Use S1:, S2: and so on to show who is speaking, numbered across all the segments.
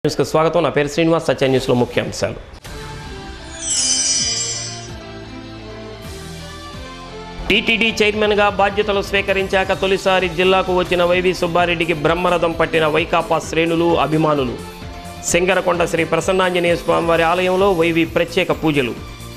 S1: న్యూస్కి స్వాగతం నా పేరు శ్రీనివాస్ సత్య న్యూస్లో ముఖ్యాంశాలు టీటీడీ చైర్మన్గా బాధ్యతలు స్వీకరించాక తొలిసారి జిల్లాకు వచ్చిన వైవి సుబ్బారెడ్డికి బ్రహ్మరథం పట్టిన వైకాపా శ్రేణులు అభిమానులు సింగరకొండ శ్రీ ప్రసన్నాంజనేయ స్వామివారి ఆలయంలో వైవి ప్రత్యేక పూజలు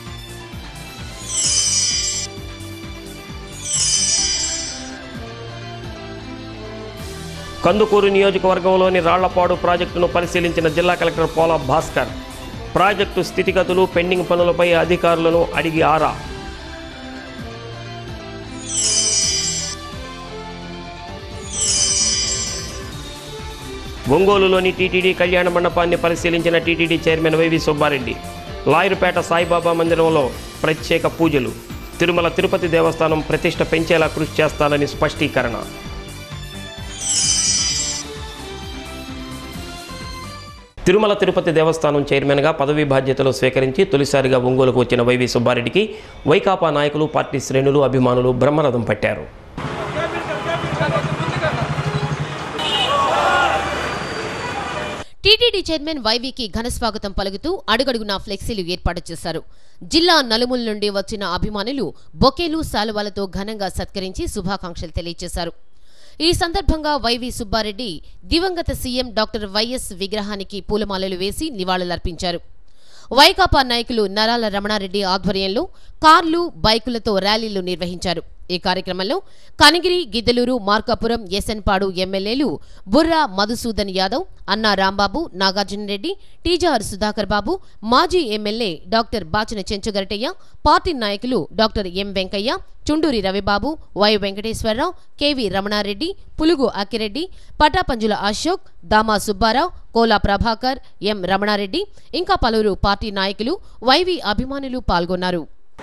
S1: కందుకూరు నియోజకవర్గంలోని రాళ్లపాడు ప్రాజెక్టును పరిశీలించిన జిల్లా కలెక్టర్ పోలా భాస్కర్ ప్రాజెక్టు స్థితిగతులు పెండింగ్ పనులపై అధికారులను అడిగి ఆరా ఒంగోలులోని టీటీడీ కళ్యాణ మండపాన్ని పరిశీలించిన TTD chairman YV Subbareddy Lawyerpet Saibaba మందిరంలో ప్రత్యేక పూజలు తిరుమల తిరుపతి దేవస్థానం ప్రతిష్ట పెంచేలా కృషి చేస్తానని స్పష్టీకరణ తిరుమల తిరుపతి దేవస్థానం చైర్మన్గా పదవీ బాధ్యతలు స్వీకరించి తొలిసారిగా ఒంగోలుకు వచ్చిన వైవి సుబ్బారెడ్డికి వైకాపా నాయకులు పార్టీ శ్రేణులు అభిమానులు బ్రహ్మరథం పట్టారు
S2: టీటీడీ చైర్మన్ వైవీకి ఘనస్వాగతం పలుకుతూ అడుగడుగునా ఫ్లెక్సీలు ఏర్పాటు చేశారు జిల్లా నలుమూల నుండి వచ్చిన అభిమానులు బొకేలు శాలువాలతో ఘనంగా సత్కరించి శుభాకాంక్షలు తెలియజేశారు ఈ సందర్భంగా వైవి సుబ్బారెడ్డి దివంగత సీఎం డాక్టర్ వైఎస్ విగ్రహానికి పూలమాలలు వేసి నివాళులర్పించారు వైకాపా నాయకులు నరాల రమణారెడ్డి ఆధ్వర్యంలో కార్లు బైకులతో ర్యాలీలు నిర్వహించారు ఈ కార్యక్రమంలో కనిగిరి గిద్దలూరు మార్కాపురం ఎస్ఎన్పాడు ఎమ్మెల్యేలు బుర్రా మధుసూదన్ యాదవ్ అన్నా రాంబాబు నాగార్జునరెడ్డి టీజార్ సుధాకర్ బాబు మాజీ MLA doctor Bachina Chenchugarataiah party నాయకులు doctor M Venkaiah Chunduri Ravibabu Y Venkateswararao KV Ramanareddy Pulugu Akkireddy Patapanjula Ashok దామా Subbarao Kola Prabhakar M Ramanareddy ఇంకా పలువురు పార్టీ నాయకులు వైవి అభిమానులు పాల్గొన్నారు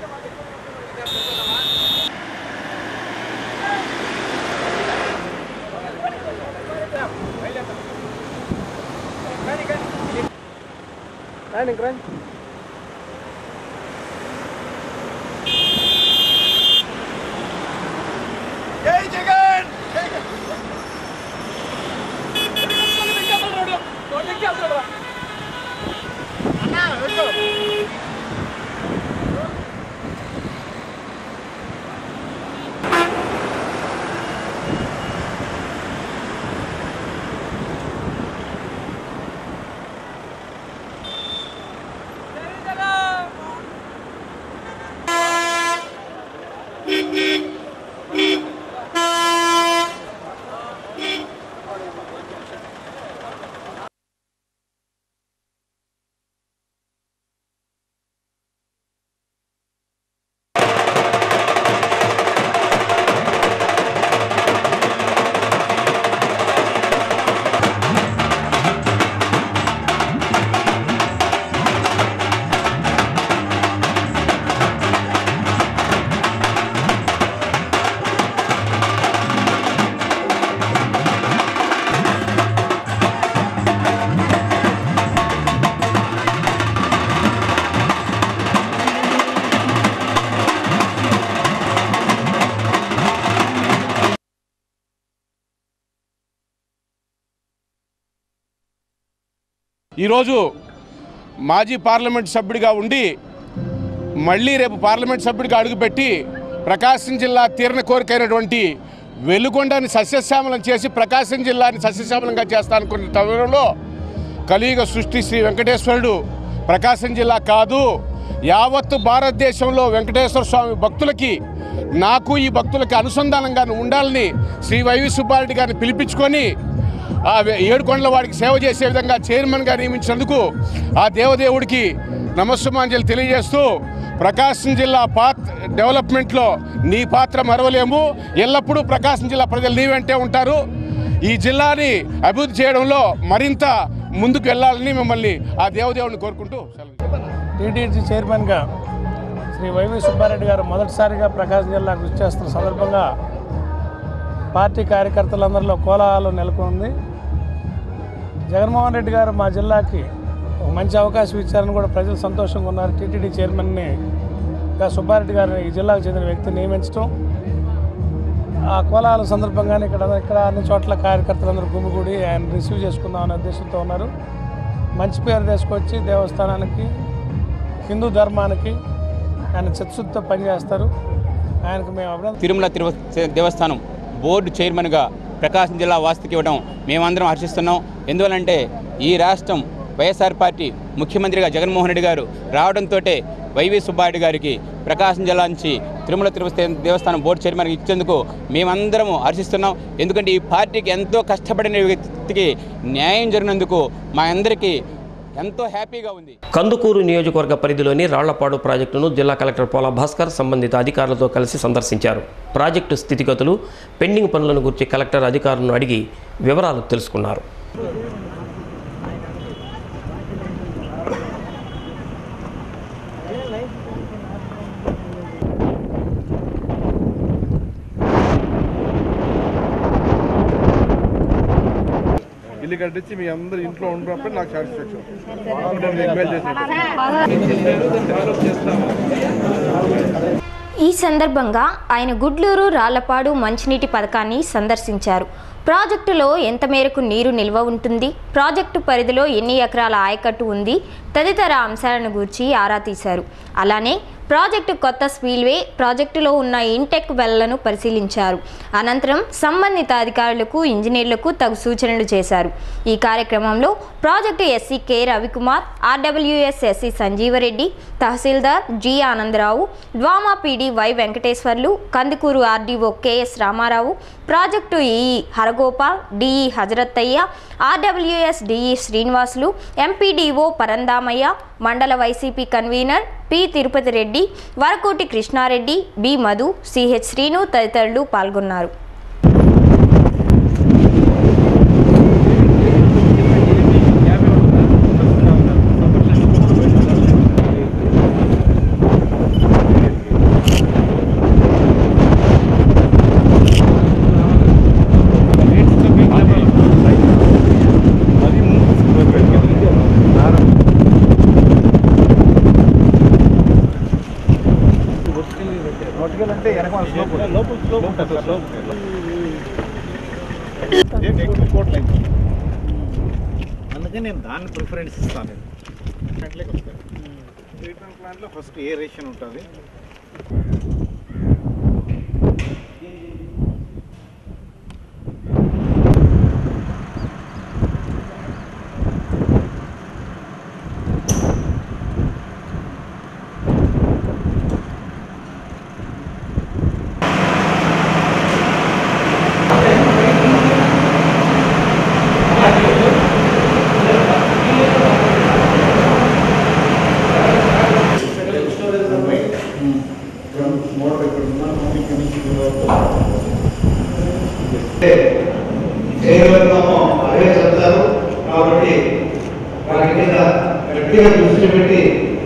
S3: జై జగన్ ఈరోజు మాజీ పార్లమెంట్ సభ్యుడిగా ఉండి మళ్ళీ రేపు పార్లమెంట్ సభ్యుడిగా అడుగుపెట్టి ప్రకాశం జిల్లా తీరన కోరికైనటువంటి వెలుగొండని సస్యశ్యామలం చేసి ప్రకాశం జిల్లాని సస్యశ్యామలంగా చేస్తానుకున్న తరుణంలో కలియుగ సృష్టి శ్రీ వెంకటేశ్వరుడు ప్రకాశం జిల్లా కాదు యావత్తు భారతదేశంలో వెంకటేశ్వర స్వామి భక్తులకి నాకు ఈ భక్తులకి అనుసంధానంగా ఉండాలని శ్రీ వైవి సుబ్బారెడ్డి గారిని పిలిపించుకొని ఆ వే- ఏడుకొండల వాడికి సేవ చేసే విధంగా చైర్మన్గా నియమించినందుకు ఆ దేవదేవుడికి నమస్సుమాంజలి తెలియజేస్తూ ప్రకాశం జిల్లా పాత్ డెవలప్మెంట్లో నీ పాత్ర మరవలేము ఎల్లప్పుడూ ప్రకాశం జిల్లా ప్రజలు నీ వెంటే ఉంటారు ఈ జిల్లాని అభివృద్ధి చేయడంలో మరింత ముందుకు వెళ్ళాలని మిమ్మల్ని ఆ దేవదేవుడిని కోరుకుంటూ సెలవు
S4: టీటీడీ చైర్మన్గా శ్రీ వైవి సుబ్బారెడ్డి గారు మొదటిసారిగా ప్రకాశం జిల్లాకు విచ్చేస్తున్న సందర్భంగా పార్టీ కార్యకర్తలందరిలో కోలాహలం నెలకొంది జగన్మోహన్ రెడ్డి గారు మా జిల్లాకి ఒక మంచి అవకాశం ఇచ్చారని కూడా ప్రజలు సంతోషంగా ఉన్నారు టీటీడీ చైర్మన్ని గా సుబ్బారెడ్డి గారిని ఈ జిల్లాకు చెందిన వ్యక్తిని నియమించడం ఆ కోలాహలం సందర్భంగానే ఇక్కడ ఇక్కడ అన్ని చోట్ల కార్యకర్తలందరూ గుమిగూడి ఆయన రిసీవ్ చేసుకుందాం అనే ఉద్దేశంతో ఉన్నారు మంచి పేరు తీసుకొచ్చి దేవస్థానానికి హిందూ ధర్మానికి ఆయన చిత్తశుద్ధితో పనిచేస్తారు ఆయనకు మేము అభినందన
S5: తిరుమల తిరువ దేవస్థానం బోర్డు చైర్మన్గా ప్రకాశం జిల్లా వాసుకి ఇవ్వడం మేమందరం హర్షిస్తున్నాం ఎందువలంటే ఈ రాష్ట్రం వైఎస్ఆర్ పార్టీ ముఖ్యమంత్రిగా జగన్మోహన్ రెడ్డి గారు రావడంతో వైవి సుబ్బారెడ్డి గారికి ప్రకాశం జిల్లా నుంచి తిరుమల తిరుపతి దేవస్థానం బోర్డు చైర్మన్ ఇచ్చేందుకు మేమందరము హర్షిస్తున్నాం ఎందుకంటే ఈ పార్టీకి ఎంతో కష్టపడిన వ్యక్తికి న్యాయం జరిగినందుకు మా అందరికీ ఎంతో హ్యాపీగా ఉంది
S1: కందుకూరు నియోజకవర్గ పరిధిలోని రాళ్లపాడు ప్రాజెక్టును జిల్లా కలెక్టర్ పోలా భాస్కర్ సంబంధిత అధికారులతో కలిసి సందర్శించారు ప్రాజెక్టు స్థితిగతులు పెండింగ్ పనులను గురించి కలెక్టర్ అధికారులను అడిగి వివరాలు తెలుసుకున్నారు
S6: ఇల్లు కట్టించి మీ అందరు ఇంట్లో ఉన్నప్పుడు నాకు సాటిస్ఫాక్షన్ నేను ఎంక్వైరీ చేసి
S7: ఈ సందర్భంగా ఆయన గుడ్లూరు రాళ్లపాడు మంచినీటి పథకాన్ని సందర్శించారు ప్రాజెక్టులో ఎంత మేరకు నీరు నిల్వ ఉంటుంది ప్రాజెక్టు పరిధిలో ఎన్ని ఎకరాల ఆయకట్టు ఉంది తదితర అంశాలను గూర్చి ఆరా తీశారు అలానే ప్రాజెక్టు కొత్త స్పీల్వే ప్రాజెక్టులో ఉన్న ఇంటెక్ వెల్లను పరిశీలించారు అనంతరం సంబంధిత అధికారులకు ఇంజనీర్లకు తగు సూచనలు చేశారు ఈ కార్యక్రమంలో project SE K Ravikumar RWS SE Sanjeevareddy tahsildar G Anandarao DWMA PD Y Venkateswarlu Kandukur RDO KS Ramarao project EE Haragopal DE Hazarathaiah RWS DE Srinivasulu MPDO Parandhamaiah మండల YCP convener P Tirupati Reddy Varakoti Krishnareddy B Madhu CH Srinu తదితరులు పాల్గొన్నారు
S8: అందుకే నేను దాన్ని ప్రిఫరెన్స్ ఇస్తాను ట్రీట్మెంట్లోకి వస్తాను ట్రీట్మెంట్ ప్లాంట్లో ఫస్ట్ ఏరేషన్ ఉంటుంది
S9: చేయగలుగుతామో అవే చెప్తారు కాబట్టి వాటి మీద గట్టిగా దృష్టి పెట్టి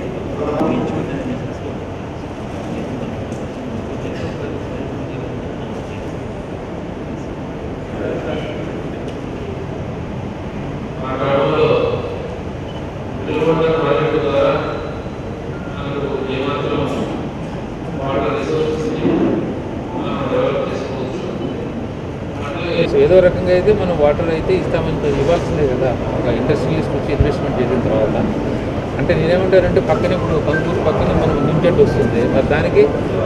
S10: సో ఏదో రకంగా అయితే మనం వాటర్ అయితే ఇస్తామని ఇవ్వాల్సిందే కదా ఒక ఇండస్ట్రియలిస్ట్ వచ్చి ఇన్వెస్ట్మెంట్ చేసిన తర్వాత అంటే నేనేమంటానంటే పక్కన ఇప్పుడు కంకూరు పక్కన మనం నింపెట్ వస్తుంది మరి దానికి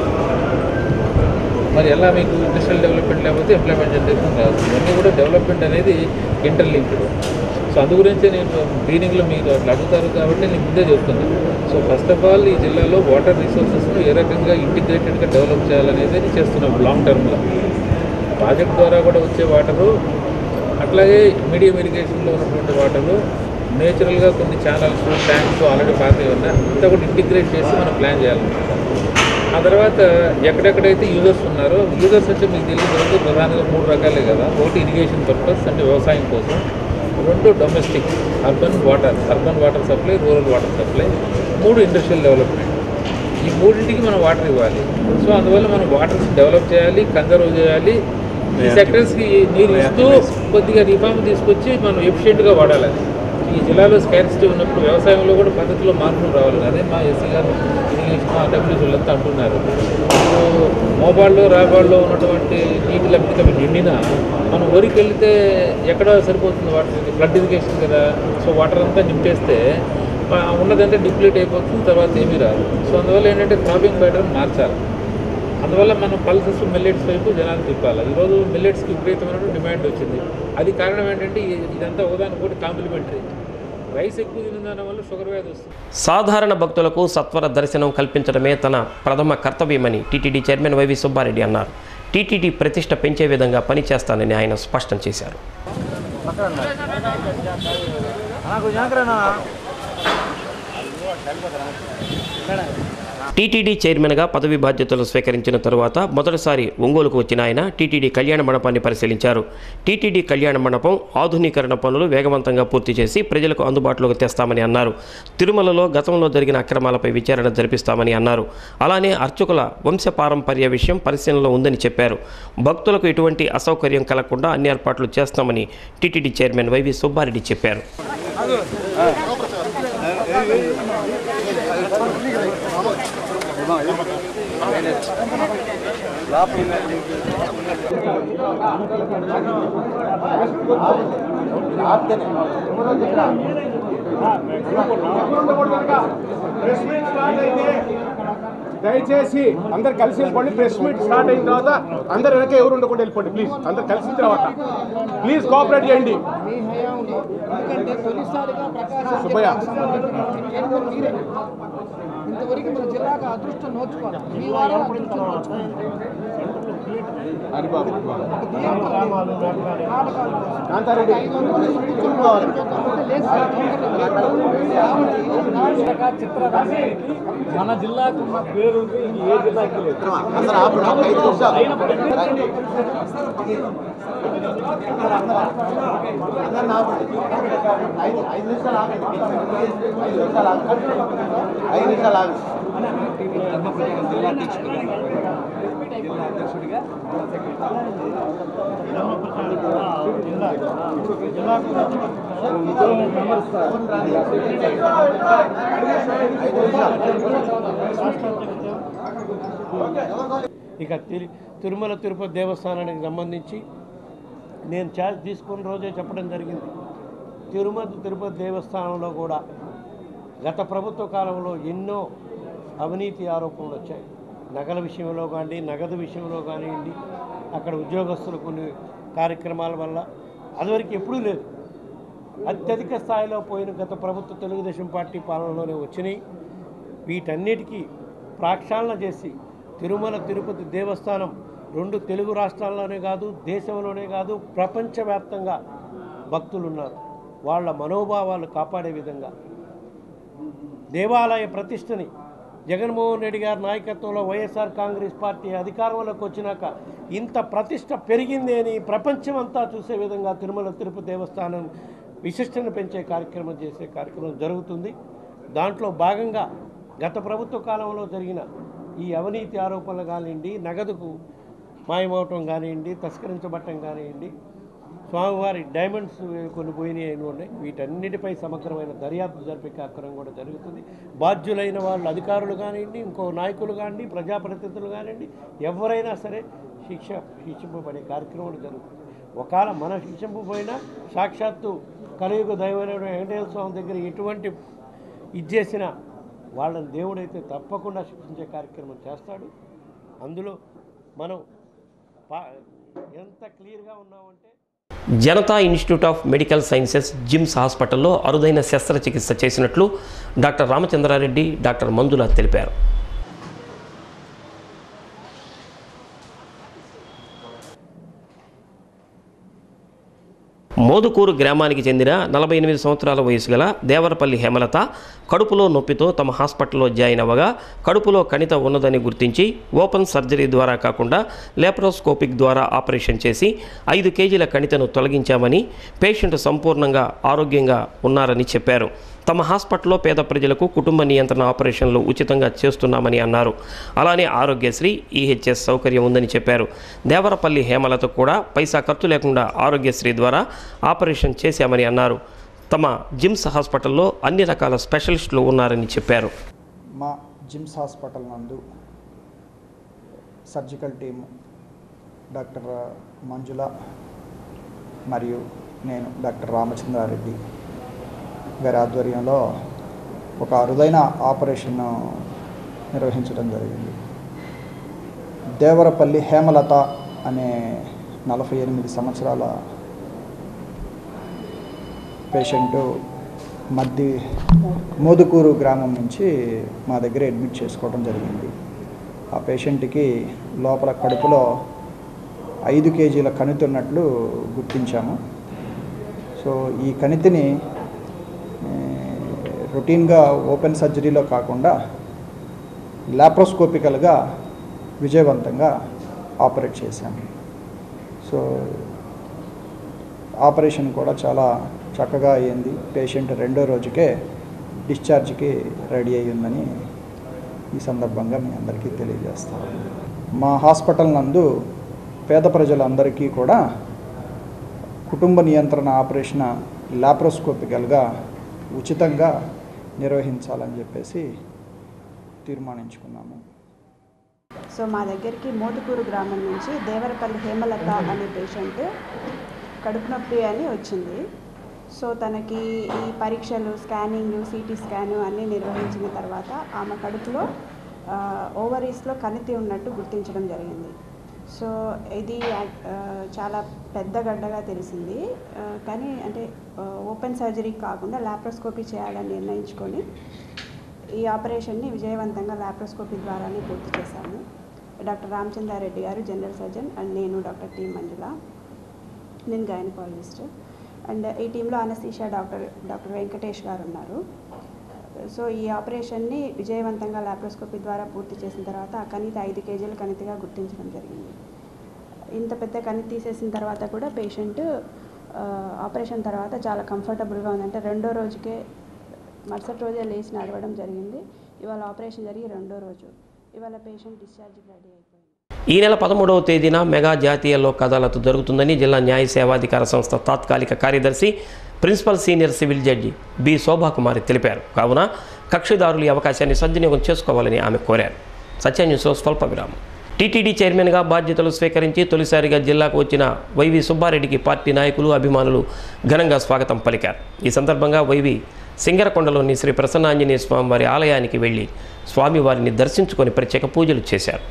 S10: మరి ఎలా మీకు ఇండస్ట్రియల్ డెవలప్మెంట్ లేకపోతే ఎంప్లాయ్మెంట్ జనరేషన్ రాదు ఇవన్నీ కూడా డెవలప్మెంట్ అనేది ఇంటర్లింక్డ్ సో అందు గురించే నేను ట్రైనింగ్లో మీకు అట్లా అడుగుతారు కాబట్టి నేను ముందే చెప్తున్నాను సో ఫస్ట్ ఆఫ్ ఆల్ ఈ జిల్లాలో వాటర్ రిసోర్సెస్ను ఏ రకంగా ఇంటిగ్రేటెడ్గా డెవలప్ చేయాలనేది చేస్తున్నాం లాంగ్ టర్మ్లో ప్రాజెక్ట్ ద్వారా కూడా వచ్చే వాటరు అట్లాగే మీడియం ఇరిగేషన్లో ఉన్నటువంటి వాటరు నేచురల్గా కొన్ని ఛానల్స్ ట్యాంక్స్ ఆల్రెడీ పాతవి ఉన్నాయి అంతా కూడా ఇంటిగ్రేట్ చేసి మనం ప్లాన్ చేయాలన్నమాట ఆ తర్వాత ఎక్కడెక్కడైతే యూజర్స్ ఉన్నారో యూజర్స్ అంటే మీకు తెలియదు రెండు ప్రధానంగా మూడు రకాలే కదా ఒకటి ఇరిగేషన్ పర్పస్ అంటే వ్యవసాయం కోసం రెండు domestic urban water urban water supply rural water supply మూడు ఇండస్ట్రియల్ డెవలప్మెంట్ ఈ మూడింటికి మనం వాటర్ ఇవ్వాలి సో అందువల్ల మనం వాటర్ డెవలప్ చేయాలి కన్జర్వ్ చేయాలి ఈ సెక్టర్స్కి నీరు ఇస్తూ కొద్దిగా రిఫార్మ్ తీసుకొచ్చి మనం ఎఫిషియెంట్గా వాడాలి అది ఈ జిల్లాలో స్కార్సిటీ ఉన్నప్పుడు వ్యవసాయంలో కూడా పద్ధతిలో మార్పులు రావాలి అదే మా ఎస్సీ గారు ఇరిగేషన్ ఆర్డబ్ల్యూస్ వీళ్ళంతా అంటున్నారు ఇప్పుడు మోబాల్లో రాబాల్లో ఉన్నటువంటి నీటి లభ్యత నిండినా మనం ఊరికి వెళ్తే ఎక్కడ సరిపోతుంది వాటర్ ఫ్లడ్ ఇరిగేషన్ కదా సో వాటర్ అంతా నింపేస్తే ఆ, ఉన్నదంటే డిప్లీట్ అయిపోతుంది తర్వాత ఏమీ రాదు సో అందువల్ల ఏంటంటే క్రాపింగ్ ప్యాటర్న్ మార్చాలి అందువల్ల మనం పల్సెస్ మిల్లెట్స్ వైపు జనాలు తిప్పాలి ఈరోజు మిల్లెట్స్కి విపరీతమైన డిమాండ్ వచ్చింది అది కారణం ఏంటంటే ఇ- ఇదంతా ఒకదానికి ఒకటి కాంప్లిమెంటరీ రైస్ ఎక్కువ తిన్న దాని వల్ల షుగర్ వ్యాధి వస్తుంది
S1: సాధారణ భక్తులకు సత్వర దర్శనం కల్పించడమే తన ప్రథమ కర్తవ్యమని టీటీడీ చైర్మన్ వైవి సుబ్బారెడ్డి అన్నారు టీటీడీ ప్రతిష్ట పెంచే విధంగా పనిచేస్తానని ఆయన స్పష్టం చేశారు టీటీడీ చైర్మన్గా పదవి బాధ్యతలు స్వీకరించిన తరువాత మొదటిసారి ఒంగోలుకు వచ్చిన ఆయన టీటీడీ కళ్యాణ మండపాన్ని పరిశీలించారు టీటీడీ కళ్యాణ మండపం ఆధునీకరణ పనులు వేగవంతంగా పూర్తి చేసి ప్రజలకు అందుబాటులోకి తెస్తామని అన్నారు తిరుమలలో గతంలో జరిగిన అక్రమాలపై విచారణ జరిపిస్తామని అన్నారు అలానే అర్చకుల వంశపారంపర్య విషయం పరిశీలనలో ఉందని చెప్పారు భక్తులకు ఎటువంటి అసౌకర్యం కలగకుండా అన్ని ఏర్పాట్లు చేస్తామని టీటీడీ చైర్మన్ వైవి సుబ్బారెడ్డి చెప్పారు
S3: ప్రెస్ మీట్ స్టార్ట్ అయితే దయచేసి అందరు కలిసి వెళ్ళిపోండి ప్రెస్ మీట్ స్టార్ట్ అయిన తర్వాత అందరు వెనక ఎవరు ఉండకుండా వెళ్ళిపోండి ప్లీజ్ అందరు కలిసిన తర్వాత ప్లీజ్ కోఆపరేట్ చేయండి సుబ్బయ్య
S11: ఇంతవరకు మన జిల్లాకు అదృష్టం నోచుకోవాలి మీ వారే అదృష్టం నోచుకోవాలి
S3: హరిబాబు
S11: కాంతారెడ్డి
S12: మన జిల్లాకు ఉన్న పేరు ఏ జిల్లాకి లేదు
S4: ఇక తిరు తిరుమల తిరుపతి దేవస్థానానికి సంబంధించి నేను ఛార్జ్ తీసుకున్న రోజే చెప్పడం జరిగింది తిరుమల తిరుపతి దేవస్థానంలో కూడా గత ప్రభుత్వ కాలంలో ఎన్నో అవినీతి ఆరోపణలు వచ్చాయి నగల విషయంలో కానీ నగదు విషయంలో కానివ్వండి అక్కడ ఉద్యోగస్తులు కొన్ని కార్యక్రమాల వల్ల అదివరకు ఎప్పుడూ లేదు అత్యధిక స్థాయిలో పోయిన గత ప్రభుత్వ తెలుగుదేశం పార్టీ పాలనలోనే వచ్చినాయి వీటన్నిటికీ ప్రాక్షాళన చేసి తిరుమల తిరుపతి దేవస్థానం రెండు తెలుగు రాష్ట్రాల్లోనే కాదు దేశంలోనే కాదు ప్రపంచవ్యాప్తంగా భక్తులు ఉన్నారు వాళ్ళ మనోభావాలు కాపాడే విధంగా దేవాలయ ప్రతిష్టని జగన్మోహన్ రెడ్డి గారి నాయకత్వంలో వైఎస్ఆర్ కాంగ్రెస్ పార్టీ అధికారంలోకి వచ్చినాక ఇంత ప్రతిష్ట పెరిగింది అని ప్రపంచం అంతా చూసే విధంగా తిరుమల తిరుపతి దేవస్థానం విశిష్టను పెంచే కార్యక్రమం చేసే కార్యక్రమం జరుగుతుంది దాంట్లో భాగంగా గత ప్రభుత్వ కాలంలో జరిగిన ఈ అవినీతి ఆరోపణలు కానివ్వండి నగదుకు మాయమవటం కానివ్వండి తస్కరించబట్టం కానివ్వండి స్వామివారి డైమండ్స్ కొన్ని పోయినాయి అని ఉన్నాయి వీటన్నిటిపై సమగ్రమైన దర్యాప్తు జరిపే కార్యక్రమం కూడా జరుగుతుంది బాధ్యులైన వాళ్ళు అధికారులు కానివ్వండి ఇంకో నాయకులు కానివ్వండి ప్రజాప్రతినిధులు కానివ్వండి ఎవరైనా సరే శిక్ష శిక్షింపబడే కార్యక్రమం జరుగుతుంది ఒకవేళ మన శిక్షింపబోయినా సాక్షాత్తు కలియుగ దైవమైన వెంకటేశ్వర స్వామి దగ్గర ఎటువంటి ఇది చేసినా వాళ్ళని దేవుడైతే తప్పకుండా శిక్షించే కార్యక్రమం చేస్తాడు అందులో మనం పా ఎంత క్లియర్గా ఉన్నామంటే
S1: Janata institute of medical sciences JIMS హాస్పిటల్లో అరుదైన శస్త్రచికిత్స చేసినట్లు డాక్టర్ రామచంద్రారెడ్డి డాక్టర్ మంజుల తెలిపారు మోదుకూరు గ్రామానికి చెందిన నలభై ఎనిమిది సంవత్సరాల వయసు గల దేవరపల్లి హేమలత కడుపులో నొప్పితో తమ హాస్పిటల్లో జాయిన్ అవ్వగా కడుపులో కణిత ఉన్నదని గుర్తించి ఓపెన్ సర్జరీ ద్వారా కాకుండా లేప్రోస్కోపిక్ ద్వారా ఆపరేషన్ చేసి ఐదు కేజీల కణితను తొలగించామని పేషెంట్ సంపూర్ణంగా ఆరోగ్యంగా ఉన్నారని చెప్పారు తమ హాస్పిటల్లో పేద ప్రజలకు కుటుంబ నియంత్రణ ఆపరేషన్లు ఉచితంగా చేస్తున్నామని అన్నారు అలానే ఆరోగ్యశ్రీ ఈహెచ్ఎస్ సౌకర్యం ఉందని చెప్పారు దేవరపల్లి హేమలత కూడా పైసా ఖర్చు లేకుండా ఆరోగ్యశ్రీ ద్వారా ఆపరేషన్ చేశామని అన్నారు తమ జిమ్స్ హాస్పిటల్లో అన్ని రకాల స్పెషలిస్టులు ఉన్నారని చెప్పారు
S13: మా జిమ్స్ హాస్పిటల్ నందు సర్జికల్ టీము డాక్టర్ మంజుల మరియు నేను డాక్టర్ రామచంద్రారెడ్డి గారి ఆధ్వర్యంలో ఒక అరుదైన ఆపరేషన్ నిర్వహించడం జరిగింది దేవరపల్లి హేమలత అనే నలభై ఎనిమిది సంవత్సరాల పేషెంటు మద్ది మోదుకూరు గ్రామం నుంచి మా దగ్గర అడ్మిట్ చేసుకోవడం జరిగింది ఆ పేషెంట్కి లోపల కడుపులో ఐదు కేజీల కణితి ఉన్నట్లు గుర్తించాము సో ఈ కణితిని ఏ, రొటీన్గా ఓపెన్ సర్జరీలో కాకుండా లాప్రోస్కోపికల్గా విజయవంతంగా ఆపరేట్ చేశాము సో ఆపరేషన్ కూడా చాలా చక్కగా అయ్యింది పేషెంట్ రెండో రోజుకే డిశ్చార్జ్కి రెడీ అయి ఉందని ఈ సందర్భంగా మీ అందరికీ తెలియజేస్తాను మా హాస్పిటల్ నందు పేద ప్రజలందరికీ కూడా కుటుంబ నియంత్రణ ఆపరేషన్ లాప్రోస్కోపికల్గా ఉచితంగా నిర్వహించాలని చెప్పేసి తీర్మానించుకున్నాము
S14: సో మా దగ్గరికి మోదుకూరు గ్రామం నుంచి దేవరపల్లి హేమలత అనే పేషెంట్ కడుపు నొప్పి అని వచ్చింది సో తనకి ఈ పరీక్షలు స్కానింగ్ సిటీ స్కాను అన్నీ నిర్వహించిన తర్వాత ఆమె కడుపులో ఆ, ఓవరీస్లో కణితి ఉన్నట్టు గుర్తించడం జరిగింది సో ఇది ఆ, చాలా పెద్ద గడ్డగా తెలిసింది ఆ, కానీ అంటే ఆ, ఓపెన్ సర్జరీ కాకుండా లాప్రోస్కోపీ చేయాలని నిర్ణయించుకొని ఈ ఆపరేషన్ని విజయవంతంగా లాప్రోస్కోపీ ద్వారానే పూర్తి చేశాము డాక్టర్ రామచంద్రారెడ్డి గారు జనరల్ సర్జన్ అండ్ నేను డాక్టర్ టి మంజుల నేను గైనకాలజిస్ట్ అండ్ ఈ టీంలో అనస్థీషియా డాక్టర్ డాక్టర్ వెంకటేష్ గారు ఉన్నారు సో ఈ ఆపరేషన్ని విజయవంతంగా లాప్రోస్కోపీ ద్వారా పూర్తి చేసిన తర్వాత ఆ కణితి ఐదు కేజీల కణితిగా గుర్తించడం జరిగింది ఇంత పెద్ద కణితి తీసేసిన తర్వాత కూడా పేషెంట్ ఆపరేషన్ తర్వాత చాలా కంఫర్టబుల్గా ఉందంటే రెండో రోజుకే మరుసటి రోజే లేచి నడవడం జరిగింది ఇవాళ ఆపరేషన్ జరిగి రెండో రోజు ఇవాళ పేషెంట్ డిశ్చార్జ్కి రెడీ అయిపోయింది
S1: ఈ నెల పదమూడవ తేదీన మెగా జాతీయ లోక్ అదాలత్ జరుగుతుందని జిల్లా న్యాయ సేవాధికార సంస్థ తాత్కాలిక కార్యదర్శి principal senior civil judge B Shobhakumari తెలిపారు కావున కక్షిదారులు ఈ అవకాశాన్ని సద్వినియోగం చేసుకోవాలని ఆమె కోరారు సత్య న్యూస్ స్వల్ప విరామం టీటీడీ చైర్మన్గా బాధ్యతలు స్వీకరించి తొలిసారిగా జిల్లాకు వచ్చిన వైవి సుబ్బారెడ్డికి పార్టీ నాయకులు అభిమానులు ఘనంగా స్వాగతం పలికారు ఈ సందర్భంగా వైవి సింగరకొండలోని శ్రీ ప్రసన్నాంజనేయ స్వామివారి ఆలయానికి వెళ్లి స్వామివారిని దర్శించుకొని ప్రత్యేక పూజలు చేశారు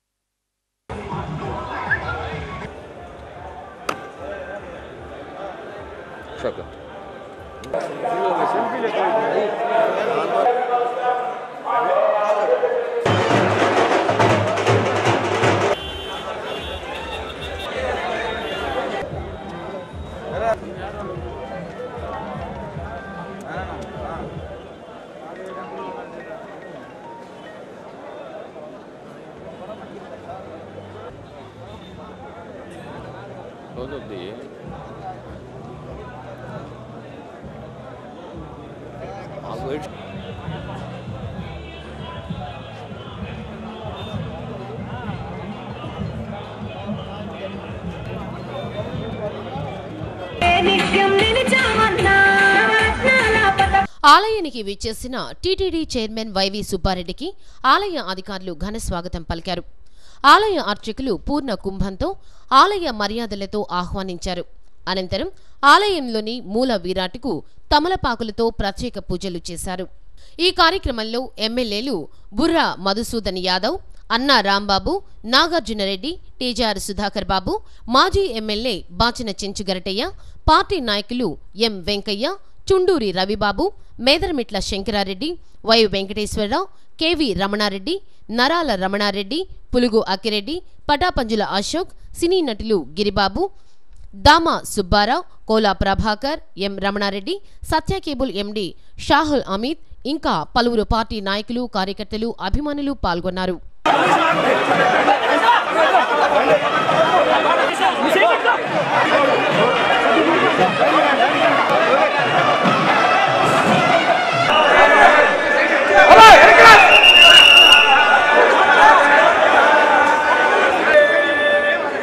S2: ఆలయానికి విచ్చేసిన టీటీడీ చైర్మన్ వైవి సుబ్బారెడ్డికి ఆలయ అధికారులు ఘన స్వాగతం పలికారు ఆలయ అర్చకులు పూర్ణ కుంభంతో ఆలయ మర్యాదలతో ఆహ్వానించారు అనంతరం ఆలయంలోని మూల విరాట్కు తమలపాకులతో ప్రత్యేక పూజలు చేశారు ఈ కార్యక్రమంలో ఎమ్మెల్యేలు బుర్రా మధుసూదన్ యాదవ్ అన్నా రాంబాబు నాగార్జునరెడ్డి టీజార్ సుధాకర్ బాబు మాజీ ఎమ్మెల్యే బాచిన చెంచుగరటయ్య పార్టీ నాయకులు M Venkaiah Chunduri Ravibabu Medarametla Shankarareddy Y Venkateswararao KV Ramanareddy Narala Ramanareddy Pulugu Akkireddy Patapanjula Ashok cine నటులు Giribabu Dama Subbarao Kola Prabhakar M Ramanareddy Satya cable MD Shahul Amit ఇంకా పలువురు పార్టీ నాయకులు కార్యకర్తలు అభిమానులు పాల్గొన్నారు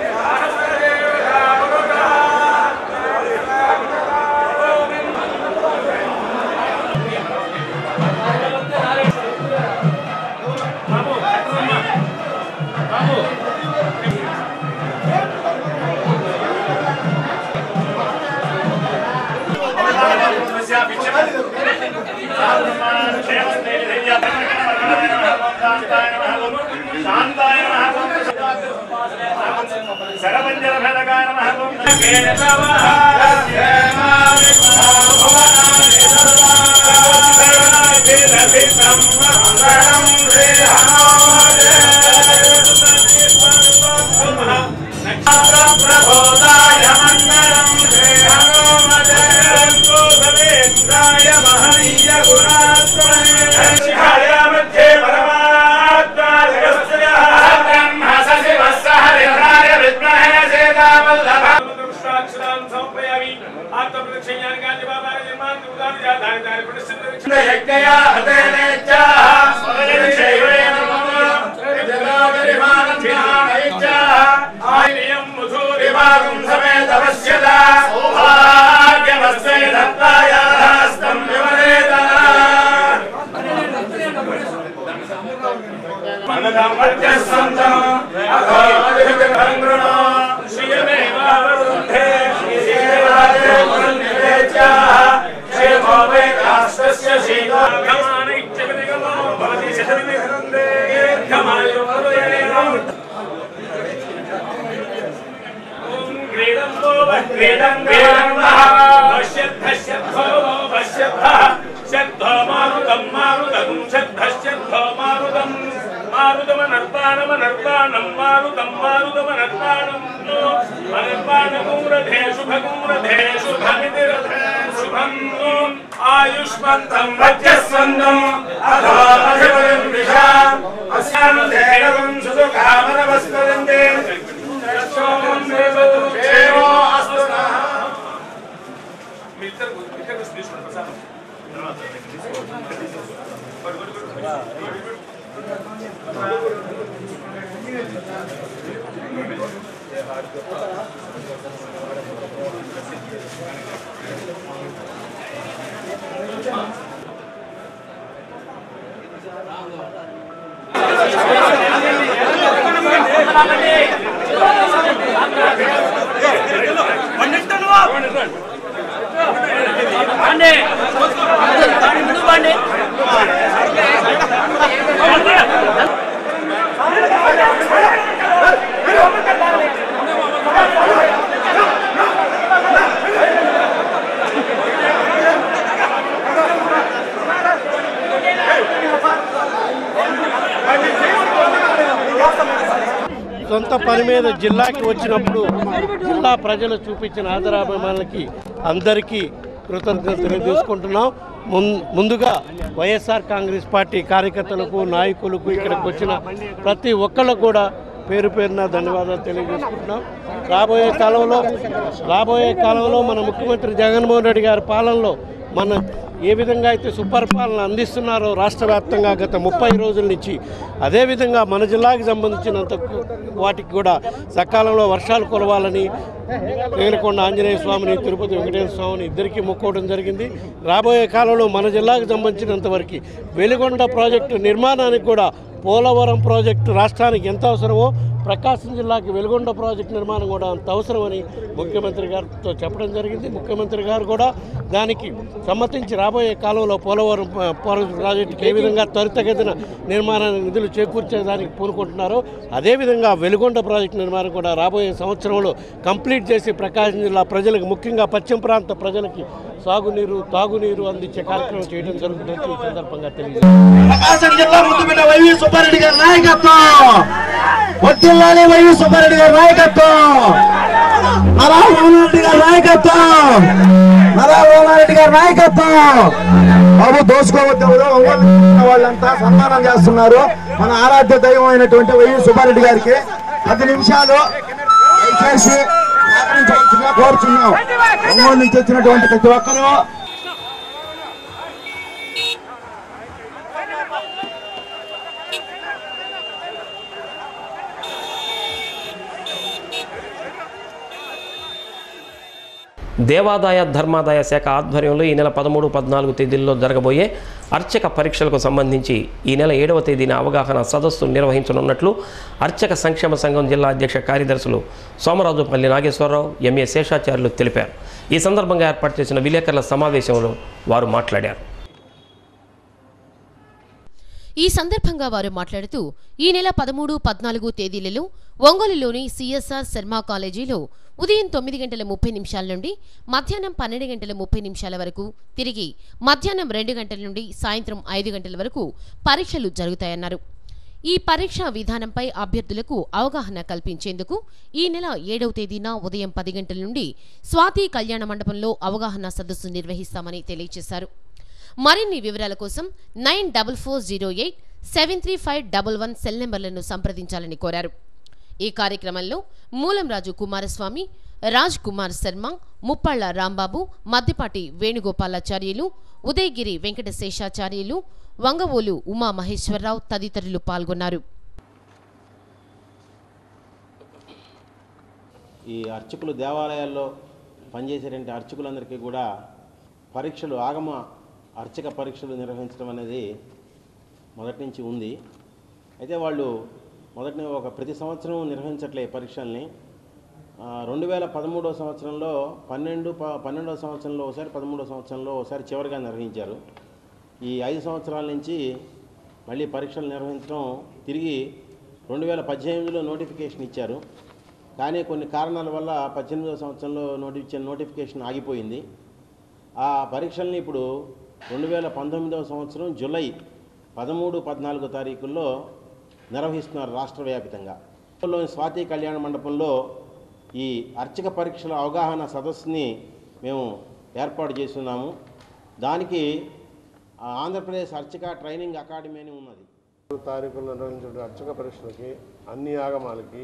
S15: Thank you. ఆయుష్మంతం వజ్రస్వందం అథో అధిపతిం విషా అస్యానుధేయం సుఖామనవస్పదంతే క్షేమో అస్తు నః
S4: సొంత పని మీద జిల్లాకి వచ్చినప్పుడు జిల్లా ప్రజలు చూపించిన ఆదరాభిమానులకి అందరికీ కృతజ్ఞతలు తెలియజేసుకుంటున్నాం ముం- ముందుగా వైఎస్ఆర్ కాంగ్రెస్ పార్టీ కార్యకర్తలకు నాయకులకు ఇక్కడికి వచ్చిన ప్రతి ఒక్కళ్ళకు కూడా పేరు పేరున ధన్యవాదాలు తెలియజేసుకుంటున్నాం రాబోయే కాలంలో రాబోయే కాలంలో మన ముఖ్యమంత్రి జగన్మోహన్ రెడ్డి గారి పాలనలో మన ఏ విధంగా అయితే సుపరిపాలన అందిస్తున్నారో రాష్ట్ర వ్యాప్తంగా గత ముప్పై రోజుల నుంచి అదేవిధంగా మన జిల్లాకి సంబంధించినంత వాటికి కూడా సకాలంలో వర్షాలు కురవాలని నేలకొండ ఆంజనేయ స్వామిని తిరుపతి వెంకటేశ్వర స్వామిని ఇద్దరికీ మొక్కోవడం జరిగింది రాబోయే కాలంలో మన జిల్లాకు సంబంధించినంత వరకు వెలిగొండ ప్రాజెక్టు నిర్మాణానికి కూడా పోలవరం ప్రాజెక్టు రాష్ట్రానికి ఎంత అవసరమో ప్రకాశం జిల్లాకి వెలుగొండ ప్రాజెక్టు నిర్మాణం కూడా అంత అవసరమని ముఖ్యమంత్రి గారితో చెప్పడం జరిగింది ముఖ్యమంత్రి గారు కూడా దానికి సమ్మతించి రాబోయే కాలంలో పోలవరం ప- పర- ప్రాజెక్టుకి ఏ విధంగా త్వరితగతిన నిర్మాణానికి నిధులు చేకూర్చేదానికి పూనుకుంటున్నారో అదేవిధంగా వెలుగొండ ప్రాజెక్టు నిర్మాణం కూడా రాబోయే సంవత్సరంలో కంప్లీట్ చేసి ప్రకాశం జిల్లా ప్రజలకు ముఖ్యంగా పశ్చిమ ప్రాంత ప్రజలకి సాగునీరు తాగునీరు అందించే కార్యక్రమం చేయడం జరుగుతుందని ఈ సందర్భంగా తెలియజేస్తారు
S16: ప్రకాశం జిల్లా ముద్దుబిడ్డ వైవి సుబ్బారెడ్డి గారి నాయకత్వం వడ్డిల్లాలి వైవి సుబ్బారెడ్డి గారి నాయకత్వం నరా మోహనారెడ్డి గారి నాయకత్వం నరా మోహనారెడ్డి గారి నాయకత్వం బాబు దోసుకోవద్దు ఎవరు అవ్వని వాళ్ళంతా సన్మానం చేస్తున్నారు మన ఆరాధ్య దైవం అయినటువంటి వైవి సుబ్బారెడ్డి గారికి పది నిమిషాలు దయచేసి సహకరించవలసిందిగా కోరుచున్నాం ఒంగోలు నుంచి వచ్చినటువంటి ప్రతి ఒక్కరూ
S1: దేవాదాయ ధర్మాదాయ శాఖ ఆధ్వర్యంలో ఈ నెల పదమూడు పద్నాలుగు తేదీల్లో జరగబోయే అర్చక పరీక్షలకు సంబంధించి ఈ నెల ఏడవ తేదీన అవగాహన సదస్సు నిర్వహించనున్నట్లు అర్చక సంక్షేమ సంఘం జిల్లా అధ్యక్ష కార్యదర్శులు సోమరాజుపల్లి నాగేశ్వరరావు ఎంఏ శేషాచార్యులు తెలిపారు ఈ సందర్భంగా ఏర్పాటు చేసిన విలేకరుల సమావేశంలో వారు మాట్లాడారు
S2: ఈ సందర్భంగా వారు మాట్లాడుతూ ఈ నెల పదమూడు పద్నాలుగు తేదీలలో ఒంగోలులోని సిఎస్ఆర్ శర్మ కాలేజీలో ఉదయం తొమ్మిది గంటల ముప్పై నిమిషాల నుండి మధ్యాహ్నం పన్నెండు గంటల ముప్పై నిమిషాల వరకు తిరిగి మధ్యాహ్నం రెండు గంటల నుండి సాయంత్రం ఐదు గంటల వరకు పరీక్షలు జరుగుతాయన్నారు ఈ పరీక్షా విధానంపై అభ్యర్థులకు అవగాహన కల్పించేందుకు ఈ నెల ఏడవ తేదీన ఉదయం పది గంటల నుండి స్వాతి కళ్యాణ మండపంలో అవగాహన సదస్సు నిర్వహిస్తామని తెలియజేశారు మరిన్ని వివరాల కోసం nine double four zero eight seven three five double one cell నెంబర్లను సంప్రదించాలని కోరారు ఈ కార్యక్రమంలో మూలంరాజు కుమారస్వామి రాజ్ కుమార్ శర్మ ముప్పాళ్ల రాంబాబు మద్దిపాటి వేణుగోపాలాచార్యులు ఉదయగిరి వెంకట శేషాచార్యులు వంగవోలు ఉమా మహేశ్వరరావు తదితరులు పాల్గొన్నారు
S17: ఈ అర్చకులు దేవాలయాల్లో పనిచేసేటువంటి అర్చకులందరికీ కూడా పరీక్షలు ఆగమ అర్చక పరీక్షలు నిర్వహించడం అనేది మొదటి నుంచి ఉంది అయితే వాళ్ళు మొదటి ఒక ప్రతి సంవత్సరం నిర్వహించట్లే ఈ పరీక్షల్ని ఆ, రెండు వేల పదమూడవ సంవత్సరంలో పన్నెండు ప పన్నెండవ సంవత్సరంలో ఒకసారి పదమూడవ సంవత్సరంలో ఒకసారి చివరిగా నిర్వహించారు ఈ ఐదు సంవత్సరాల నుంచి మళ్ళీ పరీక్షలు నిర్వహించడం తిరిగి రెండు వేల పద్దెనిమిదిలో నోటిఫికేషన్ ఇచ్చారు కానీ కొన్ని కారణాల వల్ల పద్దెనిమిదవ సంవత్సరంలో నోటి ఇచ్చిన నోటిఫికేషన్ ఆగిపోయింది ఆ పరీక్షల్ని ఇప్పుడు రెండు వేల పంతొమ్మిదవ సంవత్సరం జూలై పదమూడు పద్నాలుగో తారీఖుల్లో నిర్వహిస్తున్నారు రాష్ట్ర వ్యాపితంగా లోని స్వాతి కళ్యాణ మండపంలో ఈ అర్చక పరీక్షల అవగాహన సదస్సుని మేము ఏర్పాటు చేస్తున్నాము దానికి ఆ, ఆంధ్రప్రదేశ్ అర్చక ట్రైనింగ్ అకాడమీ అని ఉన్నది
S18: తారీఖుల్లో నిర్వహించిన అర్చక పరీక్షలకి అన్ని ఆగమాలకి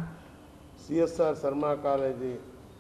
S18: సిఎస్ఆర్ శర్మ కాలేజీ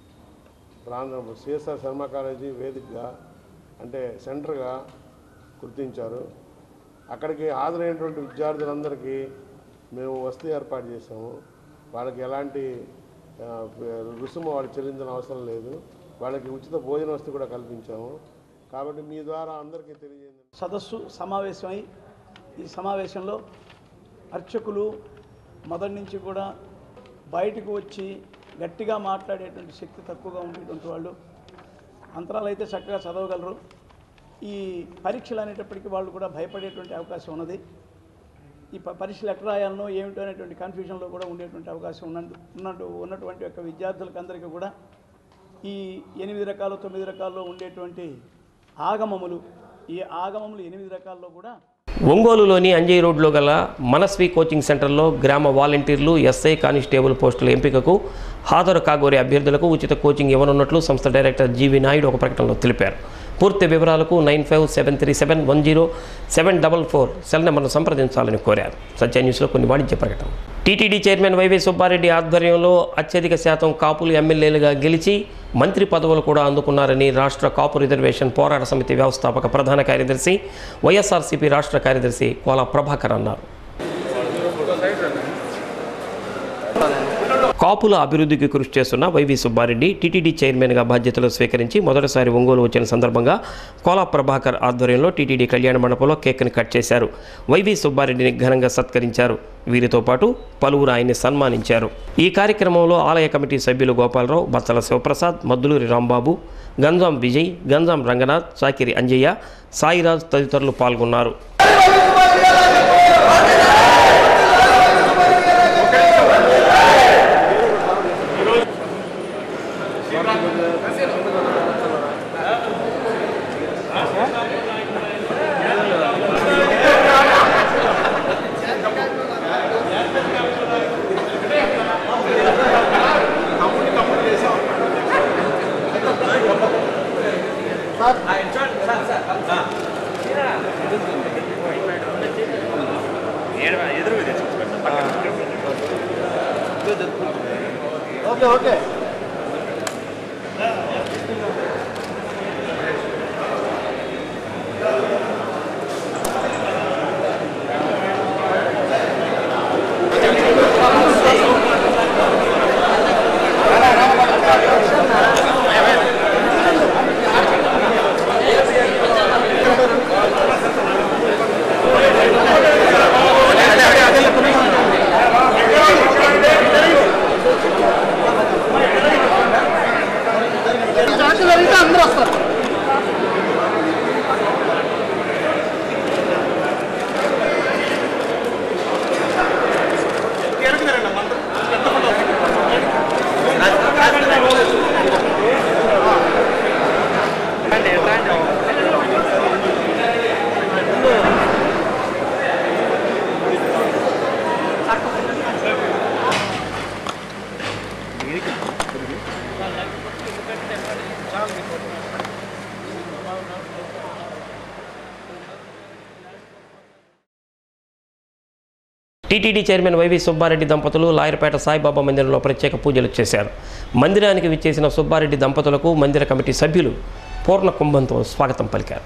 S18: ప్రాంతం సిఎస్ఆర్ శర్మ కాలేజీ వేదికగా అంటే సెంటర్గా గుర్తించారు అక్కడికి హాజరైనటువంటి విద్యార్థులందరికీ మేము వసతి ఏర్పాటు చేసాము వాళ్ళకి ఎలాంటి ఆ, రుసుము వాళ్ళు చెల్లించిన అవసరం లేదు వాళ్ళకి ఉచిత భోజన వసతి కూడా కల్పించాము కాబట్టి మీ ద్వారా అందరికీ తెలియజేయండి
S19: సదస్సు సమావేశమై ఈ సమావేశంలో అర్చకులు మొదటి నుంచి కూడా బయటకు వచ్చి గట్టిగా మాట్లాడేటువంటి శక్తి తక్కువగా ఉండేటువంటి వాళ్ళు అంతరాలు అయితే చక్కగా చదవగలరు ఈ పరీక్షలు అనేటప్పటికీ వాళ్ళు కూడా భయపడేటువంటి అవకాశం ఉన్నది ఈ ప- పరీక్షలు ఎట్లా రాయాలనో ఏమిటో అనేటువంటి కన్ఫ్యూజన్లో కూడా ఉండేటువంటి అవకాశం ఉన్నట్టు ఉన్నట్టు ఉన్నటువంటి యొక్క విద్యార్థులకు అందరికీ కూడా ఈ ఎనిమిది రకాలు తొమ్మిది రకాల్లో ఉండేటువంటి ఆగమములు ఈ ఆగమములు ఎనిమిది రకాల్లో కూడా
S1: ఒంగోలులోని అంజయ్ రోడ్లో గల మనస్వి కోచింగ్ సెంటర్లో గ్రామ వాలంటీర్లు ఎస్ఐ కానిస్టేబుల్ పోస్టుల ఎంపికకు హాజరు కాగోరే అభ్యర్థులకు ఉచిత కోచింగ్ ఇవ్వనున్నట్లు సంస్థ డైరెక్టర్ జీవి నాయుడు ఒక ప్రకటనలో తెలిపారు పూర్తి వివరాలకు nine five seven three seven one zero seven double four cell నెంబర్ను సంప్రదించాలని కోరారు సత్య న్యూస్లో కొన్ని వాణిజ్య ప్రకటన టీటీడీ చైర్మన్ వైవి సుబ్బారెడ్డి ఆధ్వర్యంలో అత్యధిక శాతం కాపులు ఎమ్మెల్యేలుగా గెలిచి మంత్రి పదవులు కూడా అందుకున్నారని రాష్ట్ర కాపు రిజర్వేషన్ పోరాట సమితి వ్యవస్థాపక ప్రధాన కార్యదర్శి వైఎస్ఆర్సీపీ రాష్ట్ర కార్యదర్శి కోలా ప్రభాకర్ అన్నారు కాపుల అభివృద్ధికి కృషి చేస్తున్న వైవి సుబ్బారెడ్డి టీటీడీ చైర్మన్గా బాధ్యతలు స్వీకరించి మొదటిసారి ఒంగోలు వచ్చిన సందర్భంగా కోలా ప్రభాకర్ ఆధ్వర్యంలో టీటీడీ కళ్యాణ మండపంలో కేక్ని కట్ చేశారు వైవి సుబ్బారెడ్డిని ఘనంగా సత్కరించారు వీరితో పాటు పలువురు ఆయన్ని సన్మానించారు ఈ కార్యక్రమంలో ఆలయ కమిటీ సభ్యులు గోపాలరావు బత్తల శివప్రసాద్ మద్దులూరి రాంబాబు గంజాం విజయ్ గంజాం రంగనాథ్ సాకిరి అంజయ్య సాయిరాజ్ తదితరులు పాల్గొన్నారు
S16: okay okay
S15: Thank you.
S1: TTD chairman YV Subbareddy దంపతులు లాయర్పేట సాయిబాబా మందిరంలో ప్రత్యేక పూజలు చేశారు మందిరానికి విచ్చేసిన సుబ్బారెడ్డి దంపతులకు మందిర కమిటీ సభ్యులు పూర్ణ కుంభంతో స్వాగతం పలికారు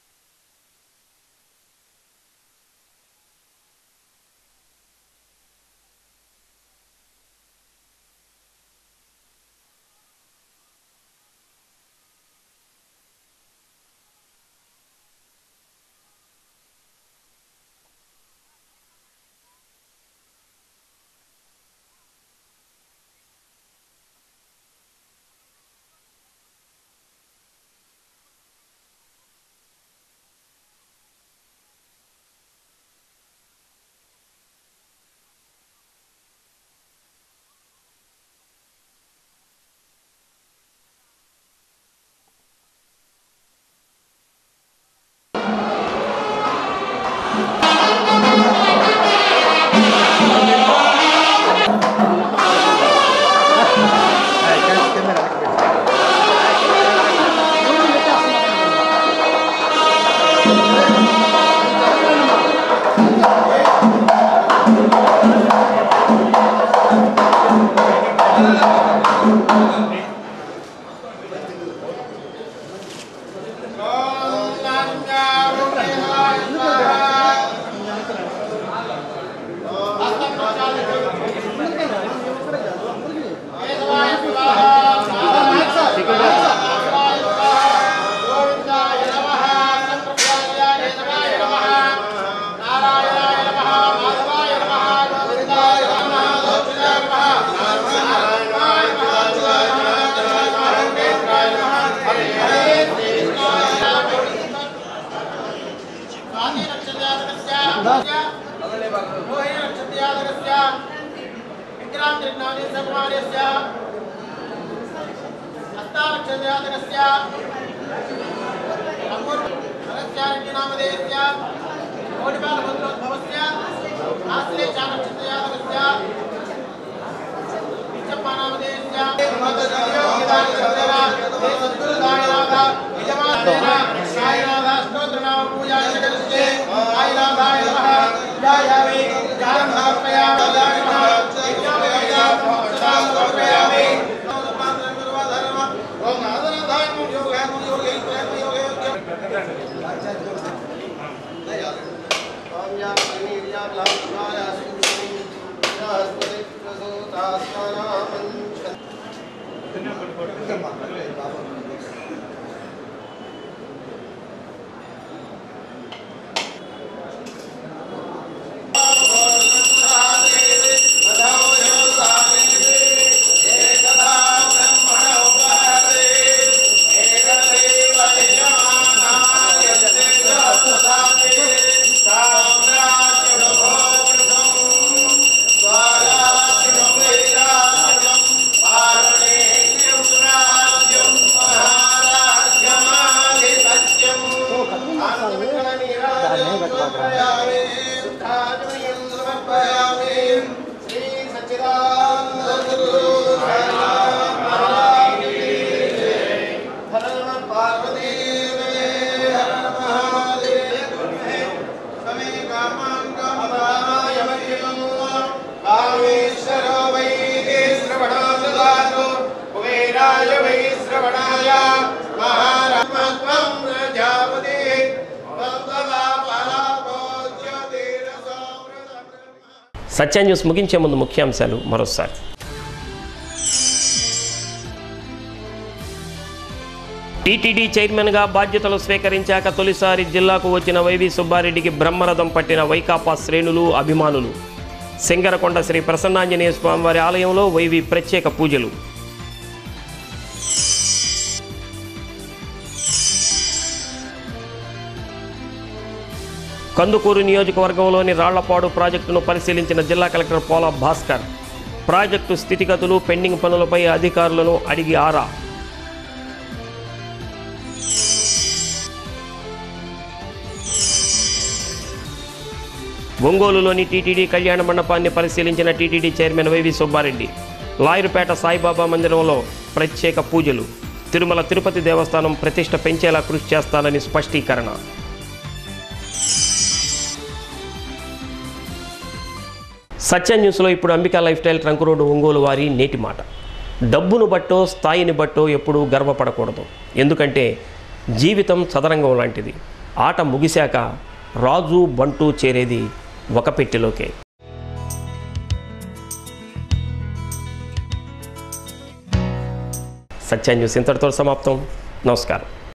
S1: సత్య న్యూస్ ముగించే ముందు ముఖ్యాంశాలు మరోసారి టీటీడీ చైర్మన్గా బాధ్యతలు స్వీకరించాక తొలిసారి జిల్లాకు వచ్చిన వైవి సుబ్బారెడ్డికి బ్రహ్మరథం పట్టిన వైకాపా శ్రేణులు అభిమానులు సింగరకొండ శ్రీ ప్రసన్నాంజనేయ స్వామివారి ఆలయంలో వైవి ప్రత్యేక పూజలు కందుకూరు నియోజకవర్గంలోని రాళ్లపాడు ప్రాజెక్టును పరిశీలించిన జిల్లా కలెక్టర్ పోలా భాస్కర్ ప్రాజెక్టు స్థితిగతులు పెండింగ్ పనులపై అధికారులను అడిగి ఆరా ఒంగోలులోని టీటీడీ కళ్యాణ మండపాన్ని పరిశీలించిన TTD chairman YV Subbareddy Lawyerpet Saibaba మందిరంలో ప్రత్యేక పూజలు తిరుమల తిరుపతి దేవస్థానం ప్రతిష్ట పెంచేలా కృషి చేస్తానని స్పష్టీకరణ సత్య న్యూస్లో ఇప్పుడు Ambika life style trunk road Ongole వారి నేటి మాట డబ్బును బట్టో స్థాయిని బట్టో ఎప్పుడూ గర్వపడకూడదు ఎందుకంటే జీవితం చదరంగం లాంటిది ఆట ముగిశాక రాజు బంటు చేరేది ఒక పెట్టెలోకే సత్య న్యూస్ ఇంతటితో సమాప్తం నమస్కారం